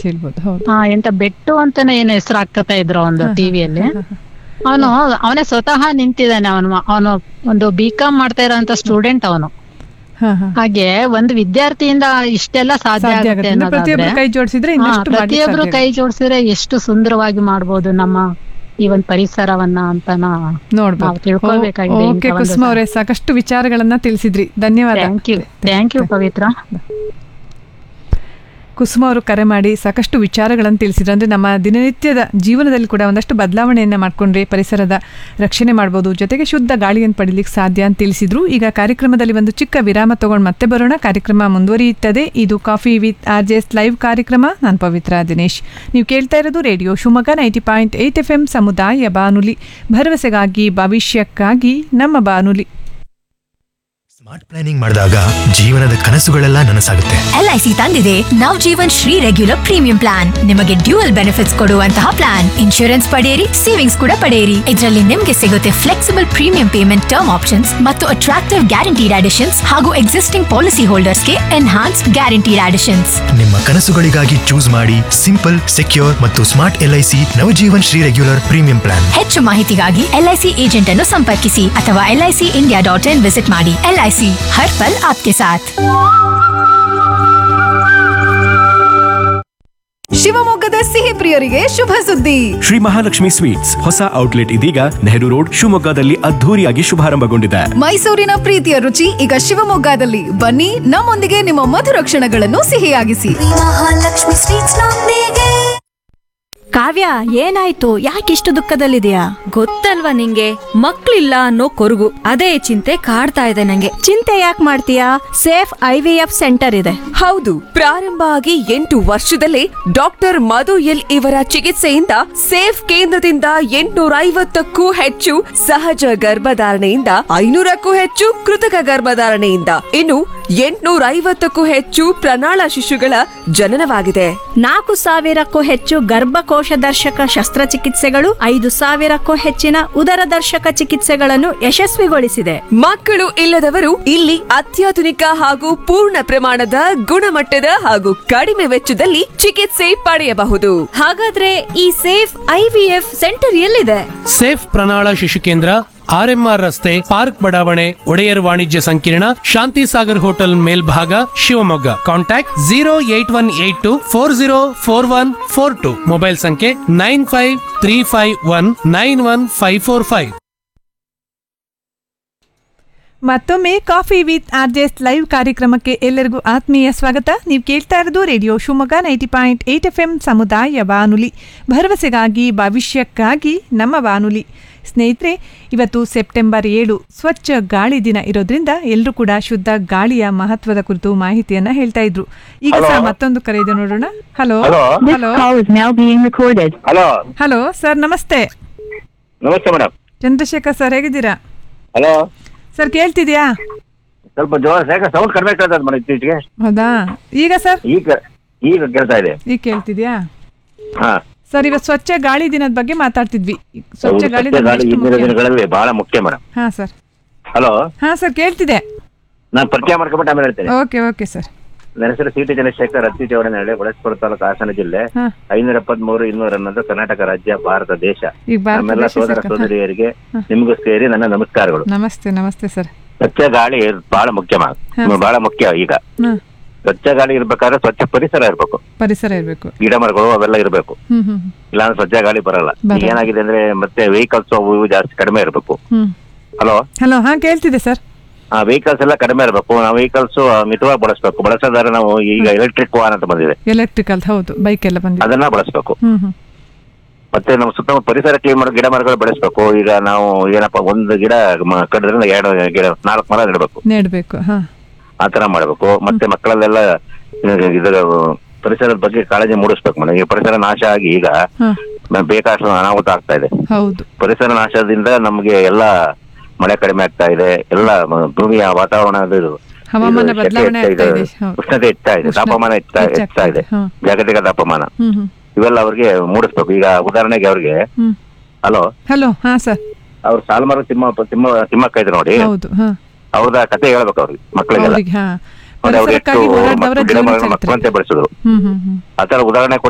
ಹೇಳ್ಬೋದು ಹೌದು ಆ ಎಂತ ಬೆಟ್ಟು ಅಂತಾನೆ ಏನು ಹೆಸರು ಹಾಕತಾ ಇದ್ರು ಒಂದು ಟಿವಿಯಲ್ಲಿ ಅವನು ಅವನೇ ಸ್ವತಃ ನಿಂತಿದ್ದಾನೆ ಅವನು ಅವನು ಒಂದು ಬಿ ಕಾಮ್ ಮಾಡ್ತಾ ಇರೋಂತ ಸ್ಟೂಡೆಂಟ್ ಅವನು ಹಾ ಹಾ ಹಾಗೆ ಒಂದು ವಿದ್ಯಾರ್ಥಿಯಿಂದ ಇಷ್ಟೆಲ್ಲ ಸಾಧ್ಯ ಸಾಧ್ಯ ಆಗುತ್ತೆ ಆಗುತ್ತೆ ಅಂದ್ರೆ ಅನ್ನೋದಾದ್ರೆ ಪ್ರತಿಯೊಬ್ರು ಕೈ ಜೋಡಿಸಿದ್ರೆ ಹಾ, ಇನ್ನಷ್ಟು ಮಾಡ್ಲಿಕ್ಕೆ ಪ್ರತಿಯೊಬ್ರು ಸಾಧ್ಯ ಕೈ ಜೋಡಿಸಿದ್ರೆ ಎಷ್ಟು ಸುಂದರವಾಗಿ ಮಾಡ್ಬೋದು ನಮ್ಮ ಈ ಒಂದು ಪರಿಸರವನ್ನ ಅಂತ ನಾ- ನೋಡ್ಬೋದು ನಾವು ತಿಳ್ಕೊಳ್ಬೇಕಾಗಿದೆ ಓಕೆ ಇಂಥ ಒಂದು ಕುಸುಮ ಅವರೇ ಸಾಕಷ್ಟು ವಿಚಾರಗಳನ್ನ ತಿಳಿಸಿದ್ರಿ ಧನ್ಯವಾದ thank you thank you Pavitra Kusuma ಅವರು ಕರೆ ಮಾಡಿ ಸಾಕಷ್ಟು ವಿಚಾರಗಳನ್ನು ತಿಳಿಸಿದ್ರು ಅಂದರೆ ನಮ್ಮ ದಿನನಿತ್ಯದ ಜೀವನದಲ್ಲಿ ಕೂಡ ಒಂದಷ್ಟು ಬದಲಾವಣೆಯನ್ನು ಮಾಡಿಕೊಂಡ್ರೆ ಪರಿಸರದ ರಕ್ಷಣೆ ಮಾಡ್ಬೋದು ಜೊತೆಗೆ ಶುದ್ಧ ಗಾಳಿಯನ್ನು ಪಡಿಲಿಕ್ಕೆ ಸಾಧ್ಯ ಅಂತ ತಿಳಿಸಿದ್ರು ಈಗ ಕಾರ್ಯಕ್ರಮದಲ್ಲಿ ಒಂದು ಚಿಕ್ಕ ವಿರಾಮ ತಗೊಂಡು ಮತ್ತೆ ಬರೋಣ ಕಾರ್ಯಕ್ರಮ ಮುಂದುವರಿಯುತ್ತದೆ ಇದು coffee with R J S live ಕಾರ್ಯಕ್ರಮ ನಾನು ಪವಿತ್ರ ದಿನೇಶ್ ನೀವು ಕೇಳ್ತಾ ಇರೋದು radio Shivamogga ninety point eight F M ಸಮುದಾಯ ಬಾನುಲಿ ಭರವಸೆಗಾಗಿ ಭವಿಷ್ಯಕ್ಕಾಗಿ ನಮ್ಮ ಬಾನುಲಿ ಸ್ಮಾರ್ಟ್ ಪ್ಲಾನಿಂಗ್ ಮಾಡಿದಾಗ ಜೀವನದ ಕನಸುಗಳೆಲ್ಲ ನನಸಾಗುತ್ತೆ ಎಲ್ಐಸಿ ತಂದಿದೆ Nav Jeevan Shri regular premium plan ನಿಮಗೆ ಡ್ಯೂಯಲ್ ಬೆನಿಫಿಟ್ಸ್ ಕೊಡುವಂತಹ ಪ್ಲಾನ್ ಇನ್ಶೂರೆನ್ಸ್ ಪಡೆಯಿರಿ ಸೇವಿಂಗ್ಸ್ ಕೂಡ ಪಡೆಯಿರಿ ಇದರಲ್ಲಿ ನಿಮಗೆ ಸಿಗುತ್ತೆ flexible premium payment term options ಮತ್ತು ಅಟ್ರಾಕ್ಟಿವ್ ಗ್ಯಾರಂಟಿಡ್ ಅಡಿಷನ್ಸ್ ಹಾಗೂ ಎಕ್ಸಿಸ್ಟಿಂಗ್ ಪಾಲಿಸಿ ಹೋಲ್ಡರ್ಸ್ಗೆ ಎನ್ಹಾನ್ಸ್ ಗ್ಯಾರಂಟಿಡ್ ಅಡಿಷನ್ಸ್ ನಿಮ್ಮ ಕನಸುಗಳಿಗಾಗಿ ಚೂಸ್ ಮಾಡಿ ಸಿಂಪಲ್ ಸೆಕ್ಯೂರ್ ಮತ್ತು smart LIC Navjeevan Shri regular premium plan ಹೆಚ್ಚು ಮಾಹಿತಿಗಾಗಿ ಎಲ್ಐಸಿ ಏಜೆಂಟ್ ಅನ್ನು ಸಂಪರ್ಕಿಸಿ ಅಥವಾ LIC India dot in visit ಮಾಡಿ ಎಲ್ಐಸಿ ಹರ್ ಪಲ್ ಆಪ್ಕೆ ಸಾಥ್ ಶಿವಮೊಗ್ಗದ ಸಿಹಿ ಪ್ರಿಯರಿಗೆ ಶುಭ ಸುದ್ದಿ ಶ್ರೀ ಮಹಾಲಕ್ಷ್ಮಿ ಸ್ವೀಟ್ಸ್ ಹೊಸ ಔಟ್ಲೆಟ್ ಇದೀಗ ನೆಹರು ರೋಡ್ ಶಿವಮೊಗ್ಗದಲ್ಲಿ ಅದ್ಧೂರಿಯಾಗಿ ಶುಭಾರಂಭಗೊಂಡಿದೆ ಮೈಸೂರಿನ ಪ್ರೀತಿಯ ರುಚಿ ಈಗ ಶಿವಮೊಗ್ಗದಲ್ಲಿ ಬನ್ನಿ ನಮ್ಮೊಂದಿಗೆ ನಿಮ್ಮ ಮಧುರ ಕ್ಷಣಗಳನ್ನು ಸಿಹಿಯಾಗಿಸಿ ಮಹಾಲಕ್ಷ್ಮಿ ಸ್ವೀಟ್ಸ್ ಕಾವ್ಯ ಏನಾಯ್ತು ಯಾಕಿಷ್ಟು ದುಃಖದಲ್ಲಿದೆಯಾ ಗೊತ್ತಲ್ವಾ ನಿಂಗೆ ಮಕ್ಳಿಲ್ಲ ಅನ್ನೋ ಕೊರಗು ಅದೇ ಚಿಂತೆ ಕಾಡ್ತಾ ಇದೆ ನಂಗೆ ಚಿಂತೆ ಯಾಕೆ ಮಾಡ್ತೀಯಾ Safe I V F centre ಇದೆ ಹೌದು ಪ್ರಾರಂಭ ಆಗಿ ಎಂಟು ವರ್ಷದಲ್ಲೇ ಡಾಕ್ಟರ್ ಮಧು ಎಲ್ ಇವರ ಚಿಕಿತ್ಸೆಯಿಂದ ಸೇಫ್ ಕೇಂದ್ರದಿಂದ ಎಂಟುನೂರ ಐವತ್ತಕ್ಕೂ ಹೆಚ್ಚು ಸಹಜ ಗರ್ಭಧಾರಣೆಯಿಂದ ಐನೂರಕ್ಕೂ ಹೆಚ್ಚು ಕೃತಕ ಗರ್ಭಧಾರಣೆಯಿಂದ ಇನ್ನು ಎಂಟುನೂರ ಐವತ್ತಕ್ಕೂ ಹೆಚ್ಚು ಪ್ರಣಾಳ ಶಿಶುಗಳ ಜನನವಾಗಿದೆ ನಾಲ್ಕು ಸಾವಿರಕ್ಕೂ ಹೆಚ್ಚು ಗರ್ಭಕೋಶ ದರ್ಶಕ ಶಸ್ತ್ರಚಿಕಿತ್ಸೆಗಳು ಐದು ಸಾವಿರಕ್ಕೂ ಹೆಚ್ಚಿನ ಉದರ ದರ್ಶಕ ಚಿಕಿತ್ಸೆಗಳನ್ನು ಯಶಸ್ವಿಗೊಳಿಸಿದೆ ಮಕ್ಕಳು ಇಲ್ಲದವರು ಇಲ್ಲಿ ಅತ್ಯಾಧುನಿಕ ಹಾಗೂ ಪೂರ್ಣ ಪ್ರಮಾಣದ ಗುಣಮಟ್ಟದ ಹಾಗೂ ಕಡಿಮೆ ವೆಚ್ಚದಲ್ಲಿ ಚಿಕಿತ್ಸೆ ಪಡೆಯಬಹುದು ಹಾಗಾದ್ರೆ ಈ Safe I V F centre ಎಲ್ಲಿದೆ ಸೇಫ್ ಪ್ರಣಾಳ ಶಿಶು ಕೇಂದ್ರ ಆರ್ಎಂಆರ್ ರಸ್ತೆ ಪಾರ್ಕ್ ಬಡಾವಣೆ ಒಡೆಯರ್ ವಾಣಿಜ್ಯ ಸಂಕೀರ್ಣ ಶಾಂತಿ ಸಾಗರ್ ಹೋಟೆಲ್ ಮೇಲ್ಭಾಗ Shivamogga contact zero eight one eight two four zero four one four two mobile ಸಂಖ್ಯೆ nine five three five one nine one five four five ಮತ್ತೊಮ್ಮೆ coffee with R J S live ಕಾರ್ಯಕ್ರಮಕ್ಕೆ ಎಲ್ಲರಿಗೂ ಆತ್ಮೀಯ ಸ್ವಾಗತ ನೀವು ಕೇಳ್ತಾ ಇರೋದು radio Shivamogga ninety point eight F M ಸಮುದಾಯ ಬಾನುಲಿ ಭರವಸೆಗಾಗಿ ಭವಿಷ್ಯಕ್ಕಾಗಿ ನಮ್ಮ ಬಾನುಲಿ ಸ್ನೇಹಿತರೆ ಇವತ್ತು ಸೆಪ್ಟೆಂಬರ್ ಏಳು ಸ್ವಚ್ಛ ಗಾಳಿ ದಿನ ಇರೋದ್ರಿಂದ ಎಲ್ಲರೂ ಕೂಡ ಶುದ್ಧ ಗಾಳಿಯ ಮಹತ್ವದ ಕುರಿತು ಮಾಹಿತಿಯನ್ನ ಹೇಳ್ತಾ ಇದ್ರು ಈಗ ಸಹ ಮತ್ತೊಂದು ಕರೆ ಇದೆ ನೋಡೋಣ hello hello hello hello sir ನಮಸ್ತೆ ನಮಸ್ತೆ ಮೇಡಮ್ ಚಂದ್ರಶೇಖರ್ ಸರ್ ಹೇಗಿದ್ದೀರಾ ಹಲೋ ಸರ್ ಕೇಳ್ತಿದ್ಯಾ ಸ್ವಲ್ಪ ಜೋರ ಯಾಕೆ ಸೌಂಡ್ ಕಡಿಮೆ ಕೇಳ್ತದೆ ಮೇಡಮ್ ಇತ್ತೀಚೆಗೆ ಹೌದಾ ಈಗ ಸರ್ ಈಗ ಈಗ ಕೇಳ್ತಾ ಇದೆ ಈಗ ಕೇಳ್ತಿದ್ಯಾ ಹಾ ಸರ್ ಇವತ್ತು ಸ್ವಚ್ಛ ಗಾಳಿ ದಿನದ ಬಗ್ಗೆ ಮಾತಾಡ್ತಿದ್ವಿ ಸ್ವಚ್ಛ ಹೌದು, ಗಾಳಿ ಸತ್ಯ ದಿನ ಗಾಳಿ ಎಷ್ಟು ಇಂದಿನ ಮುಖ್ಯ? ದಿನಗಳಲ್ಲಿ ಬಹಳ ಮುಖ್ಯ ಮೇಡಮ್ ಹಾ ಸರ್ ಹಲೋ ಹಾ ಸರ್ ಕೇಳ್ತಿದೆ ನಾನು ಪರಿಚಯ ಮಾಡ್ಕೊಂಬಿಟ್ಟು ಆಮೇಲೆ ಹೇಳ್ತೇನೆ ಓಕೆ ಓಕೆ ಸರ್ ನನ್ನ ಹೆಸರು ಸಿ ಟಿ ಚಂದ್ರಶೇಖರ್ ಅತ್ತಿ ಚೌಡನಹಳ್ಳಿ ಬಳಸ್ಪುರ ತಾಲೂಕು ಹಾಸನ ಜಿಲ್ಲೆ ಹಾ ಐನೂರ ಎಪ್ಪತ್ಮೂರು ಇನ್ನೂರ ಅನ್ನೋದು ಕರ್ನಾಟಕ ರಾಜ್ಯ ಭಾರತ ದೇಶ ಈಗ ಭಾರತ ನಮ್ಮೆಲ್ಲ ದೇಶ ಸೋದರ ಸಾಕ- ಸೋದರಿಯರಿಗೆ ನಿಮಗೂ ಸೇರಿ ನನ್ನ ನಮಸ್ಕಾರಗಳು ನಮಸ್ತೆ ನಮಸ್ತೆ ಸರ್ ಸ್ವಚ್ಛ ಗಾಳಿ ಬಹಳ ಮುಖ್ಯ ಮಾ- ಹಾ. ಬಹಳ ಮುಖ್ಯ ಈಗ ಹಾ ಸ್ವಚ್ಛ ಗಾಳಿ ಇರ್ಬೇಕಾದ್ರೆ ಸ್ವಚ್ಛ ಪರಿಸರ ಇರ್ಬೇಕು ಪರಿಸರ ಇರಬೇಕು ಗಿಡ ಮರಗಳು ಅವೆಲ್ಲ ಇರ್ಬೇಕು ಹ್ಮ್ ಹ್ಮ್ ಇಲ್ಲಾಂದ್ರೆ ಸ್ವಚ್ಛ ಗಾಳಿ ಬರಲ್ಲ ಬರಲ್ಲ. ಈಗ ಏನಾಗಿದೆ ಅಂದ್ರೆ ಮತ್ತೆ ವೆಹಿಕಲ್ಸ್ ಅವು ಇವು ಜಾಸ್ತಿ ಕಡಿಮೆ ಇರಬೇಕು ಹ್ಮ್ ಹಲೋ ಹಲೋ ಹಾ ಕೇಳ್ತಿದೆ ಸರ್ ಆ ವೆಹಿಕಲ್ಸ್ ಎಲ್ಲ ಕಡಿಮೆ ಇರಬೇಕು ನಾವು ವೆಹಿಕಲ್ಸ್ ಮಿತವಾಗಿ ಬಳಸಬೇಕು ಬಳಸೋದಾದ್ರೆ ನಾವು ಈಗ ಎಲೆಕ್ಟ್ರಿಕ್ ವಾಹನ ಅಂತ ಬಂದಿದೆ ಎಲೆಕ್ಟ್ರಿಕಲ್ ಹೌದು ಬೈಕ್ ಎಲ್ಲ ಬಂದಿದೆ ಅದನ್ನ ಬಳಸಬೇಕು ಹ್ಮ್ ಹ್ಮ್ ಮತ್ತೆ ನಮ್ಮ ಸುತ್ತಮುತ್ತ ಪರಿಸರ ಕ್ಲೀನ್ ಮಾಡೋ ಗಿಡ ಮರಗಳು ಬೆಳೆಸಬೇಕು ಈಗ ನಾವು ಏನಪ್ಪಾ ಒಂದು ಗಿಡ ಮ- ಕಡಿದ್ರಿಂದ ಎರಡು ಗಿಡ ನಾಲ್ಕು ಮರ ನೆಡಬೇಕು ನೆಡ್ಬೇಕು ಹಾ ಆ ತರ ಮಾಡಬೇಕು ಮತ್ತೆ ಮಕ್ಕಳಲ್ಲೆಲ್ಲ ಇದರ ಪರಿಸರದ ಬಗ್ಗೆ ಕಾಳಜಿ ಮೂಡಿಸ್ಬೇಕು ಮೇಡಮ್ ಈಗ ಪರಿಸರ ನಾಶ ಆಗಿ ಈಗ ಹಾ ಬೇಕಾದಷ್ಟು ಅನಾಹುತ ಆಗ್ತಾ ಇದೆ ಹೌದು ಪರಿಸರ ನಾಶದಿಂದ ನಮಗೆ ಎಲ್ಲ ಮಳೆ ಕಡಿಮೆ ಆಗ್ತಾ ಇದೆ ಎಲ್ಲ ಮ- ಭೂಮಿಯ ವಾತಾವರಣದ ಇದು- ಹವಾಮಾನ ಇದು ಬದಲಾವಣೆ ಶೆಕೆ ಆಗ್ತಾ ಇದೆ ಇದು ಹೌದು. ಉಷ್ಣತೆ ಹೆಚ್ಚಾ ಇದೆ ಉಷ್ಣ- ತಾಪಮಾನ ಹೆಚ್ಚಾ ಹೆಚ್ಚಾಗ್ತಾ ಹೆಚ್ಚಾ ಇದೆ ಇದೆ, ಹಾ. ಜಾಗತಿಕ ತಾಪಮಾನ ಹ್ಮ್ ಹ್ಮ್ ಇವೆಲ್ಲ ಅವ್ರಿಗೆ ಮೂಡಿಸ್ಬೇಕು ಈಗ ಉದಾಹರಣೆಗೆ ಅವ್ರಿಗೆ ಹ್ಮ್ ಹಲೋ ಹಲೋ ಹಾ ಸರ್ ಅವ್ರು ಸಾಲ್ಮರ ತಿಮ್ಮ ತಿಮ್ಮ ತಿಮ್ಮಕ್ಕ ಇದ್ರು ನೋಡಿ ಹೌದು ಹಾ ಅವ್ರದ ಕತೆ ಹೇಳ್ಬೇಕು ಅವ್ರಿಗೆ ಮಕ್ಕಳಿಗೆಲ್ಲ ಅವ್ರಿಗೆ ಹಾ ನೋಡಿ ಅವ್ರು ಎಷ್ಟು ಪರಿಸರಕ್ಕಾಗಿ ಹೋರಾಡಿದವರ ಗಿಡ ಜೀವನ ಮರಗಳನ್ನ ಚರಿತ್ರೆ ಮಕ್ಕಳಂತೆ ಬೆಳೆಸಿದ್ರು ಹ್ಮ್ ಹ್ಮ್ ಹ್ಮ್ ಆ ತರ ಉದಾಹರಣೆ ಕೊಟ್ಟು